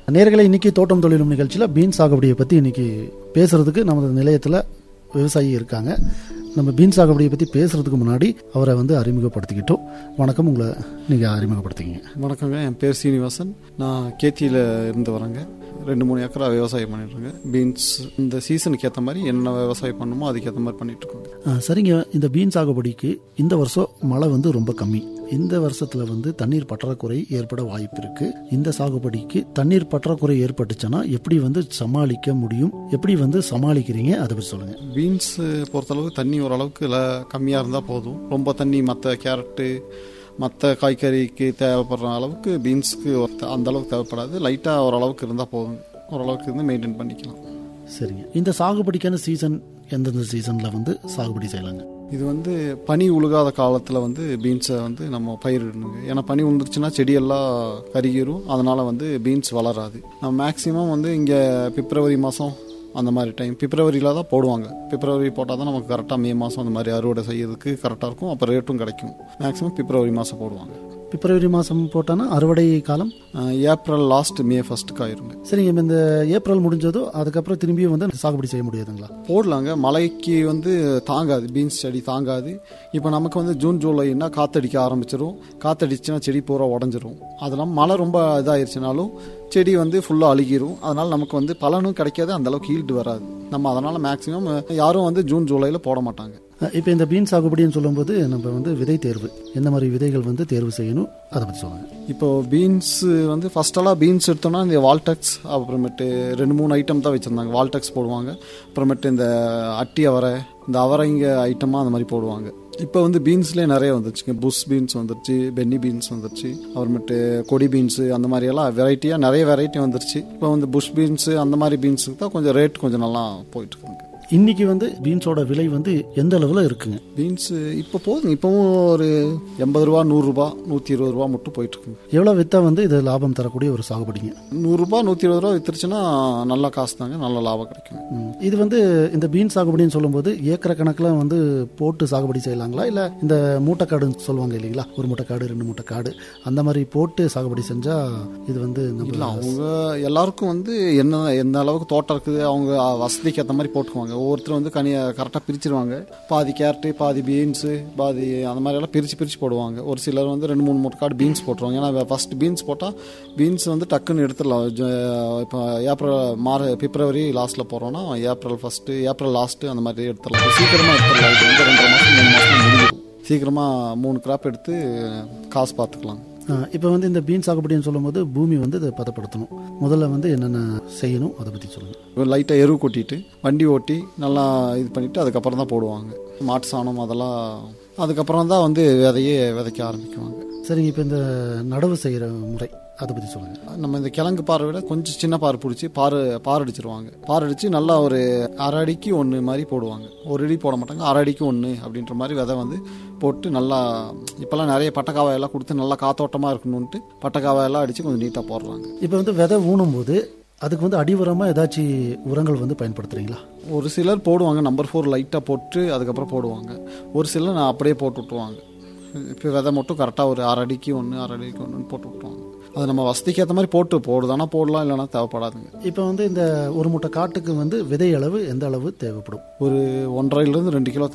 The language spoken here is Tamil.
நேர்களை இன்னைக்கு தோட்டம் தொழிலும் நிகழ்ச்சியில் பீன் சாகுபடியை பற்றி இன்னைக்கு பேசுறதுக்கு நமது நிலையத்தில் விவசாயி இருக்காங்க நம்ம பீன் சாகுபடியை பற்றி பேசுறதுக்கு முன்னாடி அவரை வந்து அறிமுகப்படுத்திக்கிட்டோம் வணக்கம் உங்களை நீங்கள் அறிமுகப்படுத்திக்கிங்க வணக்கங்க என் பேர் சீனிவாசன் நான் கேத்தியில் இருந்து வரேங்க ரெண்டு மூணு ஏக்கரா விவசாயம் பண்ணிட்டுருங்க பீன்ஸ் இந்த சீசனுக்கு ஏற்ற மாதிரி என்ன விவசாயம் பண்ணுமோ அதுக்கேற்ற மாதிரி பண்ணிட்டு இருக்கோங்க ஆ, சரிங்க இந்த பீன் சாகுபடிக்கு இந்த வருஷம் மழை வந்து ரொம்ப கம்மி இந்த வருஷத்துல வந்து தண்ணீர் பற்றாக்குறை ஏற்பட வாய்ப்பு இருக்கு இந்த சாகுபடிக்கு தண்ணீர் பற்றாக்குறை ஏற்பட்டுச்சுன்னா எப்படி வந்து சமாளிக்க முடியும் எப்படி வந்து சமாளிக்கிறீங்க அதை பற்றி சொல்லுங்க பீன்ஸ் பொறுத்தளவுக்கு தண்ணி ஓரளவுக்கு இல்லை கம்மியாக இருந்தால் போதும் ரொம்ப தண்ணி மற்ற கேரட்டு மற்ற காய்கறிக்கு தேவைப்படுற அளவுக்கு பீன்ஸுக்கு அந்த அளவுக்கு தேவைப்படாது லைட்டாக ஓரளவுக்கு இருந்தால் போதும் ஓரளவுக்கு இருந்து மெயின்டைன் பண்ணிக்கலாம் சரிங்க இந்த சாகுபடிக்கான சீசன் எந்தெந்த சீசன்ல வந்து சாகுபடி செய்யலாங்க இது வந்து பனி உழுகாத காலத்தில் வந்து பீன்ஸை வந்து நம்ம பயிரிடணுங்க ஏன்னா பனி உழுந்துருச்சுன்னா செடியெல்லாம் கருகிரும் அதனால் வந்து பீன்ஸ் வளராது நம்ம மேக்ஸிமம் வந்து இங்கே பிப்ரவரி மாதம் அந்த மாதிரி டைம் பிப்ரவரியில் தான் போடுவாங்க பிப்ரவரி போட்டால் தான் நமக்கு கரெக்டாக மே மாதம் அந்த மாதிரி அறுவடை செய்யறதுக்கு கரெக்டாக இருக்கும் அப்போ ரேட்டும் கிடைக்கும் மேக்ஸிமம் பிப்ரவரி மாதம் போடுவாங்க பிப்ரவரி மாதம் போட்டானா அறுவடை காலம் அஹ் ஏப்ரல் லாஸ்ட் மே ஃபஸ்ட்டுக்கு ஆயிருங்க சரிங்க இப்ப இந்த ஏப்ரல் முடிஞ்சதோ அதுக்கப்புறம் திரும்பியும் வந்து சாகுபடி செய்ய முடியாதுங்களா போடலாங்க மழைக்கு வந்து தாங்காது பீன்ஸ் செடி தாங்காது இப்போ நமக்கு வந்து ஜூன் ஜூலைன்னா காத்தடிக்க ஆரம்பிச்சிரும் காத்தடிச்சுன்னா செடி பூரா உடஞ்சிரும் அதெல்லாம் மழை ரொம்ப இதாயிருச்சுனாலும் செடி வந்து ஃபுல்லாக அழுகிரும் அதனால் நமக்கு வந்து பலனும் கிடைக்காது அந்த அளவுக்கு ஹீல்டு வராது நம்ம அதனால் மேக்ஸிமம் யாரும் வந்து ஜூன் ஜூலையில் போட மாட்டாங்க இப்போ இந்த பீன் சாகுபடின்னு சொல்லும்போது நம்ம வந்து விதை தேர்வு எந்த மாதிரி விதைகள் வந்து தேர்வு செய்யணும் அதை பற்றி சொல்லுங்க இப்போ பீன்ஸ் வந்து ஃபர்ஸ்டெல்லாம் பீன்ஸ் எடுத்தோம்னா இந்த வால்டெக்ஸ் அப்புறமேட்டு ரெண்டு மூணு ஐட்டம் தான் வச்சுருந்தாங்க வால்டெக்ஸ் போடுவாங்க அப்புறமேட்டு இந்த அட்டி அவரை இந்த அவரைங்க ஐட்டமாக அந்த மாதிரி போடுவாங்க இப்போ வந்து பீன்ஸ்லேயே நிறைய வந்துருச்சுங்க புஷ் பீன்ஸ் வந்துருச்சு பென்னி பீன்ஸ் வந்துருச்சு அப்புறமேட்டு கொடி பீன்ஸு அந்த மாதிரி எல்லாம் வெரைட்டியாக நிறைய வெரைட்டி வந்துருச்சு இப்போ வந்து புஷ் பீன்ஸு அந்த மாதிரி பீன்ஸுக்கு தான் கொஞ்சம் ரேட் கொஞ்சம் நல்லா போயிட்டு இருக்குங்க இன்னைக்கு வந்து பீன்ஸோட விலை வந்து எந்த அளவில் இருக்குங்க பீன்ஸ் இப்போ போதுங்க இப்போவும் ஒரு எண்பது ரூபா நூறுரூபா நூற்றி இருபது ரூபா மட்டும் போயிட்டு இருக்குங்க எவ்வளோ வித்தா வந்து இது லாபம் தரக்கூடிய ஒரு சாகுபடிங்க நூறுரூபா நூற்றி இருபது ரூபா வித்துருச்சுன்னா நல்ல காசு தாங்க நல்ல லாபம் கிடைக்கும் ம். இது வந்து இந்த பீன் சாகுபடின்னு சொல்லும்போது ஏக்கர கணக்கில் வந்து போட்டு சாகுபடி செய்யலாங்களா இல்லை இந்த மூட்டைக்காடுன்னு சொல்லுவாங்க இல்லைங்களா ஒரு மூட்டைக்காடு ரெண்டு மூட்டைக்காடு அந்த மாதிரி போட்டு சாகுபடி செஞ்சா இது வந்து இல்லை நம்ம அவங்க எல்லாருக்கும் வந்து என்ன எந்த அளவுக்கு தோட்டம் இருக்குது அவங்க வசதிக்கு ஏற்ற மாதிரி போட்டுக்குவாங்க ஒவ்வொருத்தர் வந்து கனியை கரெக்டாக பிரிச்சிருவாங்க பாதி கேரட்டு பாதி பீன்ஸு பாதி அந்த மாதிரி எல்லாம் பிரித்து பிரித்து போடுவாங்க ஒரு சிலர் வந்து ரெண்டு மூணு மூட்டை காடு பீன்ஸ் போட்டுருவாங்க ஏன்னா ஃபர்ஸ்ட் பீன்ஸ் போட்டால் பீன்ஸ் வந்து டக்குன்னு எடுத்துடலாம் ஜ- இப்போ ஏப்ரல் மார பிப்ரவரி லாஸ்ட்டில் போகிறோன்னா ஏப்ரல் ஃபஸ்ட்டு ஏப்ரல் லாஸ்ட்டு அந்த மாதிரி எடுத்துடலாம் சீக்கிரமாக எடுத்துடலாம் இது வந்து ரெண்டரை மாதம் மூணு மாதம் முடிஞ்சிடும் சீக்கிரமாக மூணு கிராப் எடுத்து காசு பார்த்துக்கலாம் இப்போ வந்து இந்த பீன் சாகுபடின்னு சொல்லும்போது பூமி வந்து இதை பதப்படுத்தணும் முதல்ல வந்து என்னென்ன செய்யணும் அதை பற்றி சொல்லுங்கள் லைட்டாக எருவு கொட்டிட்டு வண்டி ஓட்டி நல்லா இது பண்ணிவிட்டு அதுக்கப்புறம் தான் போடுவாங்க மாட்டு சாணம் அதெல்லாம் அதுக்கப்புறம் தான் வந்து விதையே விதைக்க ஆரம்பிக்குவாங்க சரிங்க இப்போ இந்த நடவு செய்கிற முறை அதை பற்றி சொல்லுங்கள் நம்ம இந்த கிழங்கு பாறை விட கொஞ்சம் சின்ன பாறை பிடிச்சி பாரு பார் அடிச்சிருவாங்க பார் அடித்து நல்லா ஒரு அரை அடிக்கு ஒன்று மாதிரி போடுவாங்க ஒரு அடி போட மாட்டாங்க அரை அடிக்கு ஒன்று அப்படின்ற மாதிரி விதை வந்து போட்டு நல்லா இப்போல்லாம் நிறைய பட்டக்காவாயெல்லாம் கொடுத்து நல்லா காத்தோட்டமாக இருக்கணுன்ட்டு பட்டக்காவாயெல்லாம் அடித்து கொஞ்சம் நீட்டாக போடுறாங்க இப்போ வந்து விதை ஊனும்போது அதுக்கு வந்து அடிவுரமாக ஏதாச்சும் உரங்கள் வந்து பயன்படுத்துறீங்களா ஒரு சிலர் போடுவாங்க நம்பர் ஃபோர் லைட்டாக போட்டு அதுக்கப்புறம் போடுவாங்க ஒரு சிலர் நான் அப்படியே போட்டு விட்ருவாங்க இப்போ விதை மட்டும் கரெக்டாக ஒரு அரை அடிக்கு ஒன்று அரை அடிக்கு ஒன்றுன்னு போட்டு விட்ருவாங்க அது நம்ம வசதிக்கு ஏற்ற மாதிரி போட்டு போடுதானா போடலாம் இல்லைனா தேவைப்படாதுங்க இப்போ வந்து இந்த ஒரு மூட்டை காட்டுக்கு வந்து விதை அளவு எந்த அளவு தேவைப்படும் ஒரு ஒன்றரைலேருந்து ரெண்டு கிலோ